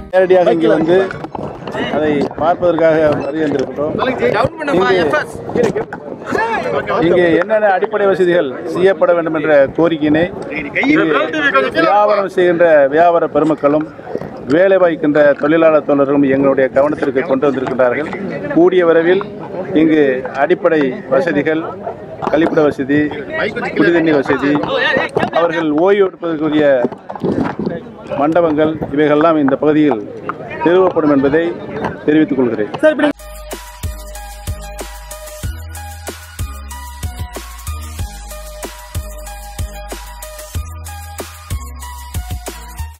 நேரடியாக இங்கே வந்து அதை பார்ப்பதற்காக வருகின்றிருக்கிறோம் இங்கே என்னென்ன அடிப்படை வசதிகள் செய்யப்பட வேண்டும் என்ற கோரிக்கையினை இங்கு வியாபாரம் செய்கின்ற வியாபார பெருமக்களும் வேலை வாய்க்கின்ற தொழிலாளர் தோழர்களும் எங்களுடைய கவனத்திற்கு கொண்டு வந்திருக்கின்றார்கள் கூடிய விரைவில் இங்கு அடிப்படை வசதிகள் கழிப்பிட வசதி குடிதண்ணீர் வசதி அவர்கள் ஓய்வு எடுப்பதற்குரிய மண்டபங்கள் இவைகள்லாம் இந்த பகுதியில் நிறுவப்படும் என்பதை தெரிவித்துக் கொள்கிறேன்